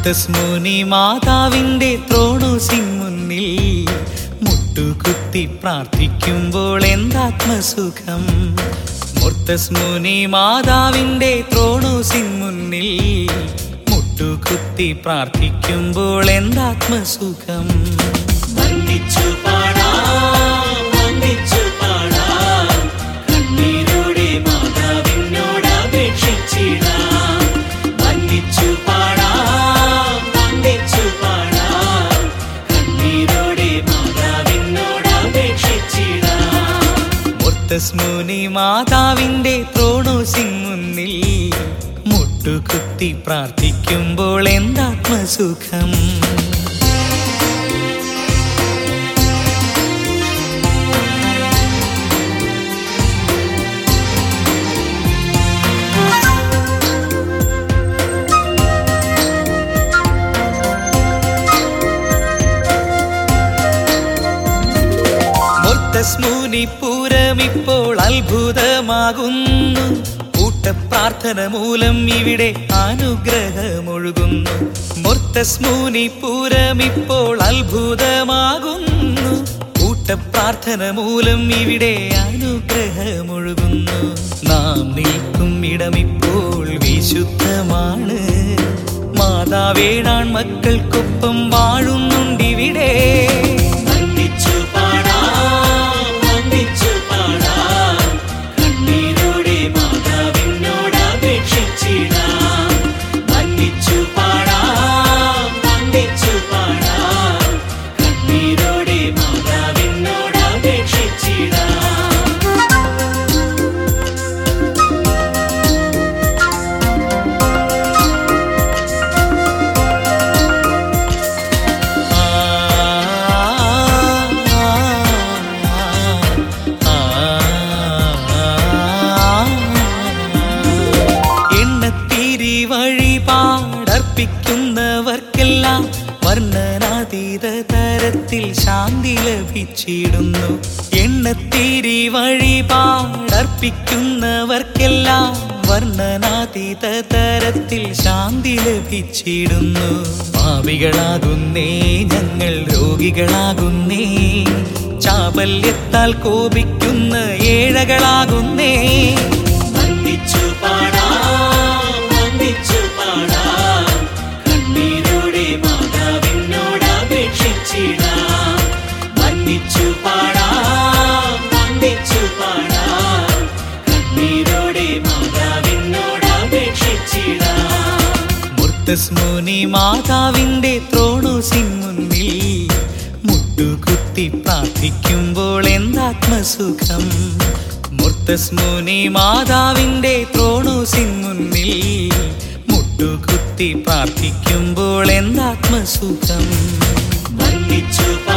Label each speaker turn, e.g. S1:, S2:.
S1: മുർത്തസ്മുനി മാതാവിന്റെ ത്രോണോസിൻ മുന്നിൽ മുട്ടുകുത്തി പ്രാർത്ഥിക്കുമ്പോൾ എന്താത്മസുഖം മുർത്തസ്മുനി മാതാവിന്റെ ത്രോണോസിൻ മുന്നിൽ മുട്ടുകുത്തി പ്രാർത്ഥിക്കുമ്പോൾ എന്താത്മസുഖം വന്ദിച്ചു പാടാം വന്ദിച്ചു പാടാം കണ്ണീരോടെ മാതാവിനോട് അപേക്ഷിച്ചിടാം വന്ദിച്ചു പാടാം വന്ദിച്ചു പാടാം കണ്ണീരോടെ മാതാവിനോട് അപേക്ഷിച്ചിടാം മുർത്തസ്മുനി മാതാവിന്റെ ത്രോണോസിൻ മുന്നിൽ മുട്ടുകുത്തി പ്രാർത്ഥിക്കുമ്പോൾ എന്താത്മസുഖം മുർത്തസ്മൂനിപ്പൂരം ഇപ്പോൾ അത്ഭുതമാകുന്നു കൂട്ടപ്രാർത്ഥന മൂലം ഇവിടെ അനുഗ്രഹമൊഴുകുന്നു മുർത്തസ്മൂനിപ്പൂരം ഇപ്പോൾ അത്ഭുതമാകുന്നു കൂട്ടപ്രാർത്ഥന മൂലം ഇവിടെ അനുഗ്രഹമൊഴുകുന്നു നാം നിൽക്കും ഇടമിപ്പോൾ വിശുദ്ധമാണ് മാതാവേടാൻ മക്കൾക്കൊപ്പം വാഴുന്നുണ്ടിവിടെ വന്ദിച്ചു പാടാം വന്ദിച്ചു പാടാം കണ്ണീരോടെ മാതാവിനോട് അപേക്ഷിച്ചിടാം വന്ദിച്ചു പാടാം വന്ദിച്ചു പാടാം കണ്ണീരോടെ മാതാവിനോട് അപേക്ഷിച്ചിടാം എണ്ണത്തിരി വഴിപാടർപ്പിക്കുന്നവർക്കെല്ലാം വർണ്ണനാതീത തരത്തിൽ ശാന്തി ലഭിച്ചിടുന്നു എണ്ണത്തിരി വഴിപാടർപ്പിക്കുന്നവർക്കെല്ലാം വർണ്ണനാതീത തരത്തിൽ ശാന്തി ലഭിച്ചിടുന്നു പാപികളാകുന്നേ ഞങ്ങൾ രോഗികളാകുന്നേ ചാബല്യത്താൽ കോപിക്കുന്ന ഏഴകളാകുന്നേ വന്ദിച്ചു പാടാം വന്ദിച്ചു പാടാം കണ്ണീരോടെ മാതാവിനോട് അപേക്ഷിച്ചിടാം വന്ദിച്ചു പാടാം വന്ദിച്ചു പാടാം കണ്ണീരോടെ മാതാവിനോട് അപേക്ഷിച്ചിടാം മുർത്തസ്മുനി മാതാവിന്റെ ത്രോണോസിൻ മുന്നിൽ മുട്ടുകുത്തി പ്രാർത്ഥിക്കുമ്പോൾ എന്താത്മസുഖം മുർത്തസ്മുനി മാതാവിന്റെ ത്രോണോസിൻ മുന്നിൽ മുട്ടുകുത്തി പ്രാർത്ഥിക്കുമ്പോൾ എന്താത്മസുഖം വന്ദിച്ചു